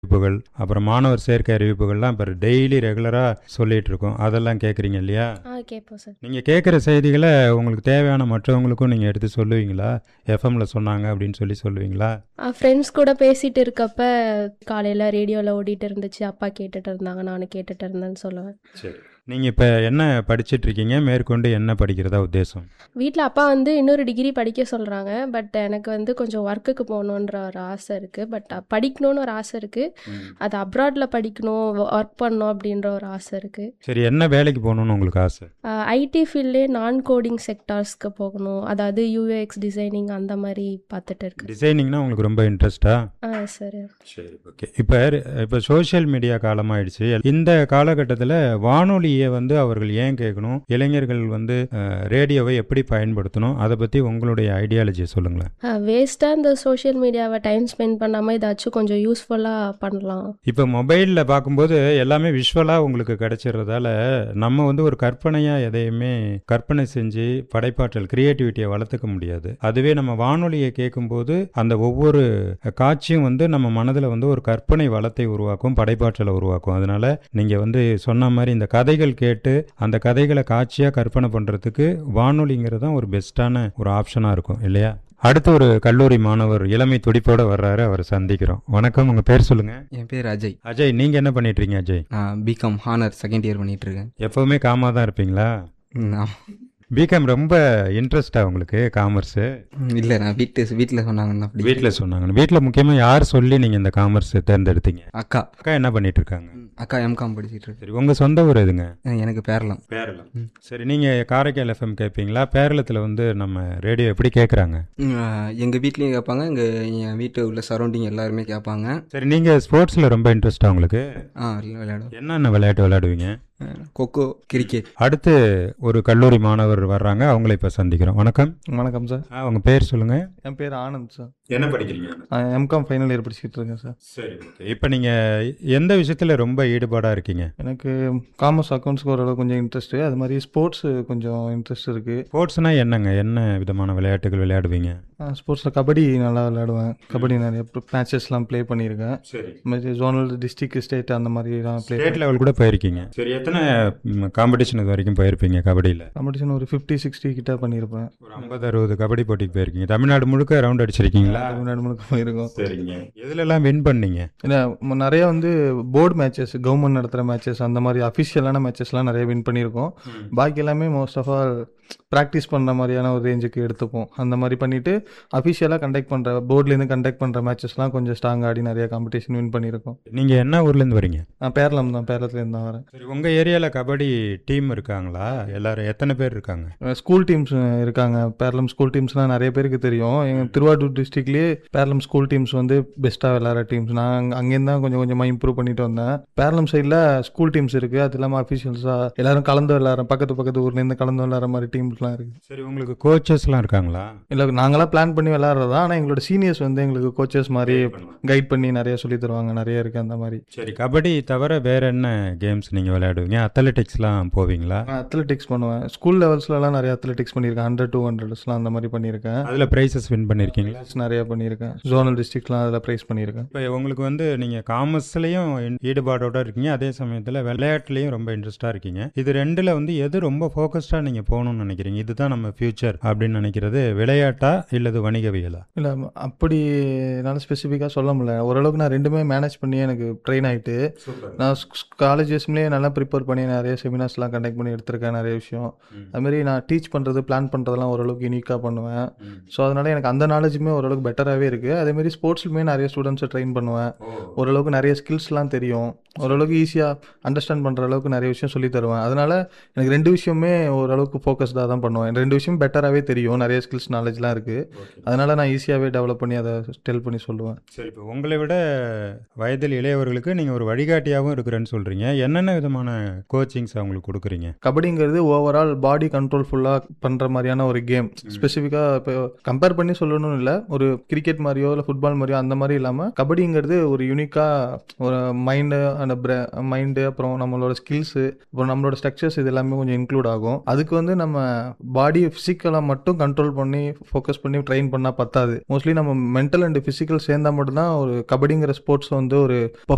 அறிவிப்புகள் அப்புறம் மாணவர் சேர்க்கை அறிவிப்புகள்லாம் இப்போ டெய்லி ரெகுலராக சொல்லிட்டு இருக்கோம் அதெல்லாம் கேட்குறீங்க இல்லையா ஆ கேட்போம் சார் நீங்கள் கேட்குற செய்திகளை உங்களுக்கு தேவையான மற்றவங்களுக்கும் நீங்கள் எடுத்து சொல்லுவீங்களா எஃப்எம்ல சொன்னாங்க அப்படின்னு சொல்லி சொல்லுவீங்களா ஃப்ரெண்ட்ஸ் கூட பேசிட்டு இருக்கப்ப காலையில் ரேடியோவில் ஓடிட்டு இருந்துச்சு அப்பா கேட்டுட்டு இருந்தாங்க நானும் கேட்டுட்டு இருந்தேன்னு சொல்லுவேன் சரி நீங்கள் இப்போ என்ன படிச்சிட்டு இருக்கீங்க மேற்கொண்டு என்ன படிக்கிறதா உத்தேசம் வீட்டில் அப்பா வந்து இன்னொரு டிகிரி படிக்க சொல்கிறாங்க பட் எனக்கு வந்து கொஞ்சம் ஒர்க்குக்கு போகணுன்ற ஒரு ஆசை இருக்குது பட் படிக்கணும்னு ஒரு ஆசை இருக்குது அது அப்ராடில் படிக்கணும் ஒர்க் பண்ணணும் அப்படின்ற ஒரு ஆசை இருக்குது சரி என்ன வேலைக்கு போகணும்னு உங்களுக்கு ஆசை ஐடி ஃபீல்ட்லேயே நான் கோடிங் செக்டார்ஸ்க்கு போகணும் அதாவது யூஏஎக்ஸ் டிசைனிங் அந்த மாதிரி பார்த்துட்டு இருக்கு டிசைனிங்னா உங்களுக்கு ரொம்ப இன்ட்ரெஸ்டா ஆ சரி சரி ஓகே இப்போ இப்போ சோஷியல் மீடியா காலமாயிடுச்சு இந்த காலகட்டத்தில் வானொலியை வந்து அவர்கள் ஏன் கேட்கணும் இளைஞர்கள் வந்து அஹ், ரேடியோவை எப்படி பயன்படுத்தணும் அதை பற்றி உங்களுடைய ஐடியாலஜியை சொல்லுங்களேன் வேஸ்ட்டாக இந்த சோஷியல் மீடியாவை டைம் ஸ்பெண்ட் பண்ணாமல் ஏதாச்சும் கொஞ்சம் யூஸ்ஃபுல்லாக பண்ணலாம் இப்போ மொபைலில் பார்க்கும்போது எல்லாமே விஷுவலாக உங்களுக்கு கிடைச்சிடுறதால நம்ம வந்து ஒரு கற்பனையாக எதையுமே கற்பனை செஞ்சு படைப்பாற்றல் கிரியேட்டிவிட்டியை வளர்த்துக்க முடியாது அதுவே நம்ம வானொலியை கேட்கும்போது அந்த ஒவ்வொரு காட்சியும் வந்து நம்ம மனதில் வந்து ஒரு கற்பனை வளத்தை உருவாக்கும் படைப்பாற்றலை உருவாக்கும் அதனால நீங்கள் வந்து சொன்ன மாதிரி இந்த கதைகள் கேட்டு அந்த கதைகளை காட்சியாக கற்பனை பண்ணுறதுக்கு வானொலிங்கிறது தான் ஒரு பெஸ்ட்டான ஒரு ஆப்ஷனாக இருக்கும் இல்லையா அடுத்து ஒரு கல்லூரி மாணவர் இளமை துடிப்போட வர்றாரு அவரை சந்திக்கிறோம் வணக்கம் உங்க பேர் சொல்லுங்க என் பேர் அஜய் அஜய் நீங்க என்ன பண்ணிட்டு இருக்கீங்க அஜய் நான் பிகாம் ஹானர் செகண்ட் இயர் பண்ணிட்டு இருக்கேன் எப்பவுமே காமா தான் இருப்பீங்களா ம், ஆமா. பிகாம் ரொம்ப இன்ட்ரெஸ்டா உங்களுக்கு காமர்ஸ் ம், இல்ல நான் வீட்டு வீட்டில் சொன்னாங்கன்னா அப்படி வீட்டில் சொன்னாங்க வீட்டில் முக்கியமா யார் சொல்லி நீங்க இந்த காமர்ஸ் தேர்ந்தெடுத்தீங்க அக்கா அக்கா என்ன பண்ணிட்டு இருக்காங்க ம், அக்கா எம்காம் படிச்சிட்டு இருக்கு சரி உங்க சொந்த ஊர் எதுங்க அஹ் எனக்கு பேரலாம் பேரளம் சரி நீங்க காரைக்கால் எஃப்எம் கேட்பீங்களா பேரளத்துல வந்து நம்ம ரேடியோ எப்படி கேட்குறாங்க ம், அஹ் எங்க வீட்லயும் கேட்பாங்க எங்க என் வீட்டு உள்ள சரௌண்டிங் எல்லாருமே கேட்பாங்க சரி நீங்க ஸ்போர்ட்ஸ்ல ரொம்ப இன்ட்ரெஸ்டா உங்களுக்கு ஆ விளையாடுவோம் என்னென்ன விளையாட்டு விளையாடுவீங்க அஹ் கொக்கோ கிரிக்கெட் அடுத்து ஒரு கல்லூரி மாணவர் வர்றாங்க அவங்கள இப்ப சந்திக்கிறோம் வணக்கம் வணக்கம் சார் ஆ, உங்க பேர் சொல்லுங்க என் பேர் ஆனந்த் சார் என்ன படிக்கிறீங்க நான் எம்காம் ஃபைனல் இயர் படிச்சுட்டு இருக்கேன் சார் சரி ஓகே இப்போ நீங்க எந்த விஷயத்துல ரொம்ப ஈடுபாடா இருக்கீங்க எனக்கு காமர்ஸ் அக்கௌண்ட்ஸ்க்கு ஓரளவு கொஞ்சம் இன்ட்ரெஸ்ட்டு அது மாதிரி ஸ்போர்ட்ஸ் கொஞ்சம் இன்ட்ரெஸ்ட் இருக்குது ஸ்போர்ட்ஸ்னா என்னங்க என்ன விதமான விளையாட்டுகள் விளையாடுவீங்க ஸ்போர்ட்ஸில் கபடி நல்லா விளையாடுவேன் கபடி நிறைய மேட்சஸ்லாம் ப்ளே பண்ணியிருக்கேன் சரி அது மாதிரி ஜோனல் டிஸ்ட்ரிக்ட் ஸ்டேட் அந்த மாதிரிலாம் ப்ளே ஸ்டேட் லெவல் கூட போயிருக்கீங்க சரி எத்தனை காம்படிஷன் இது வரைக்கும் போயிருப்பீங்க கபடியில் காம்படிஷன் ஒரு ஃபிஃப்டி சிக்ஸ்டி கிட்ட பண்ணியிருப்பேன் ஒரு ஐம்பது அறுபது கபடி போட்டிக்கு போயிருக்கீங்க தமிழ்நாடு முழுக்க ரவுண்ட் அடிச்சிருக்கீங்களா தமிழ்நாடு முழுக்க போயிருக்கோம் சரிங்க எதுலலாம் வின் பண்ணீங்க இல்லை ம- நிறைய வந்து போர்டு மேட்சஸ் கவர்மெண்ட் நடத்துகிற மேட்சஸ் அந்த மாதிரி அஃபிஷியலான மேட்சஸ்லாம் நிறைய வின் பண்ணியிருக்கோம் பாக்கி எல்லாமே மோஸ்ட் ஆஃப் ஆல் ப்ராக்டிஸ் பண்ணுற மாதிரியான ஒரு ரேஞ்சுக்கு எடுத்துப்போம் அந்த மாதிரி பண்ணிவிட்டு அஃபிஷியலாக கண்டக்ட் பண்ணுற போர்ட்லேருந்து கண்டக்ட் பண்ணுற மேட்சஸ்லாம் கொஞ்சம் ஸ்ட்ராங் ஆடி நிறைய காம்படிஷன் வின் பண்ணியிருக்கோம் நீங்க என்ன ஊர்ல இருந்து வரீங்க நான் பேரளம் தான் பேரளத்துலேருந்து தான் வரேன் சரி உங்க ஏரியால கபடி டீம் இருக்காங்களா எல்லாரும் எத்தனை பேர் இருக்காங்க ஸ்கூல் டீம்ஸ் இருக்காங்க பேரளம் ஸ்கூல் டீம்ஸ்லாம் நிறைய பேருக்கு தெரியும் எங்கள் திருவாரூர் டிஸ்ட்ரிக்ட்லேயே பேரளம் ஸ்கூல் டீம்ஸ் வந்து பெஸ்ட்டாக விளையாடுற டீம்ஸ் நான் அங்க- அங்கேருந்து தான் கொஞ்சம் கொஞ்சமாக இம்ப்ரூவ் பண்ணிட்டு வந்தேன் பேரளம் சைடில் ஸ்கூல் டீம்ஸ் இருக்குது அது இல்லாமல் அஃபிஷியல்ஸாக எல்லாரும் கலந்து விளையாடுற பக்கத்து பக்கத்து ஊர்லேருந்து கலந்து விளையாடுற மாதிரி டீம்ஸ்லாம் இருக்குது சரி உங்களுக்கு கோச்சஸ்லாம் இருக்காங்களா இல்லை நாங்களாம் பிளான் பண்ணி விளையாடுறதா ஆனால் எங்களோட சீனியர்ஸ் வந்து எங்களுக்கு கோச்சஸ் மாதிரி கைட் பண்ணி நிறைய சொல்லி தருவாங்க நிறைய இருக்குது அந்த மாதிரி சரி கபடி தவிர வேற என்ன கேம்ஸ் நீங்க விளையாடுவீங்க அத்லெட்டிக்ஸ்லாம் போவீங்களா அத்லெட்டிக்ஸ் பண்ணுவேன் ஸ்கூல் லெவல்ஸ்லலாம் நிறைய அத்லெட்டிக்ஸ் பண்ணியிருக்கேன் ஹண்ட்ரட் டூ ஹண்ட்ரட்ஸ்லாம் அந்த மாதிரி பண்ணியிருக்கேன் அதுல பிரைசஸ் வின் பண்ணிருக்கீங்களா நிறைய பண்ணியிருக்கேன் ஜோனல் டிஸ்ட்ரிக்ட்லாம் அதில் ப்ரைஸ் பண்ணியிருக்கேன் இப்போ உங்களுக்கு வந்து நீங்கள் காமர்ஸ்லையும் ஈடுபாடோட இருக்கீங்க அதே சமயத்தில் விளையாட்டுலையும் ரொம்ப இன்ட்ரெஸ்டாக இருக்கீங்க இது ரெண்டில் வந்து எது ரொம்ப ஃபோக்கஸ்டாக நீங்கள் போகணும்னு நினைக்கிறீங்க இதுதான் நம்ம ஃபியூச்சர் அப்படின்னு நினைக்கிறது விளையாட்டா இல்லது வணிகவியலா இல்லை அப்படி என்னால் ஸ்பெசிஃபிக்காக சொல்ல முடியல ஓரளவுக்கு நான் ரெண்டுமே மேனேஜ் பண்ணி எனக்கு ட்ரெயின் ஆகிட்டு நான் காலேஜஸ்லேயே நல்லா ப்ரிப்பேர் பண்ணி நிறைய செமினார்ஸ்லாம் கண்டக்ட் பண்ணி எடுத்திருக்கேன் நிறைய விஷயம் அதுமாரி நான் டீச் பண்ணுறது பிளான் பண்ணுறதெல்லாம் ஓரளவுக்கு யூனிக்காக பண்ணுவேன் ஸோ அதனால் எனக்கு அந்த நாலேஜுமே ஓரளவுக்கு பெட்டராகவே இருக்குது அதேமாரி ஸ்போர்ட்ஸ்லுமே நிறைய ஸ்டூடெண்ட்ஸை ட்ரெயின் பண்ணுவேன் ஓரளவுக்கு நிறைய ஸ்கில்ஸ்லாம் தெரியும் ஓரளவுக்கு ஈஸியாக அண்டர்ஸ்டாண்ட் பண்ணுற அளவுக்கு நிறைய விஷயம் சொல்லி தருவேன் அதனால் எனக்கு ரெண்டு விஷயமே ஓரளவுக்கு ஃபோக்கஸ்டாக தான் பண்ணுவேன் ரெண்டு விஷயம் பெட்டராகவே தெரியும் நிறைய ஸ்கில்ஸ் நாலேஜ்லாம் இருக்குது அதனால் நான் ஈஸியாகவே டெவலப் பண்ணி அதை டெல் பண்ணி சொல்லுவேன் சரி இப்போ உங்களை விட வயதில் இளையவர்களுக்கு நீங்கள் ஒரு வழிகாட்டியாகவும் இருக்கிறேன்னு சொல்கிறீங்க என்னென்ன விதமான கோச்சிங்ஸ் அவங்களுக்கு கொடுக்குறீங்க கபடிங்கிறது ஓவரால் பாடி கண்ட்ரோல் ஃபுல்லாக பண்ணுற மாதிரியான ஒரு கேம் ஸ்பெசிஃபிக்காக இப்போ கம்பேர் பண்ணி சொல்லணும்னு இல்லை ஒரு கிரிக்கெட் மாதிரியோ இல்லை ஃபுட்பால் மாதிரியோ அந்த மாதிரி இல்லாமல் கபடிங்கிறது ஒரு யூனிக்காக ஒரு மைண்டு அந்த மைண்டு அப்புறம் நம்மளோட ஸ்கில்ஸு அப்புறம் நம்மளோட ஸ்ட்ரக்சர்ஸ் இது எல்லாமே கொஞ்சம் இன்க்ளூட் ஆகும் அதுக்கு வந்து நம்ம பாடி ஃபிசிக்கலாக மட்டும் கண்ட்ரோல் பண்ணி ஃபோக்கஸ் பண்ணி ட்ரெயின் பண்ணால் பத்தாது மோஸ்ட்லி நம்ம மென்டல் அண்ட் ஃபிசிக்கல் சேர்ந்தா மட்டும்தான் ஒரு கபடிங்கிற ஸ்போர்ட்ஸ் வந்து ஒரு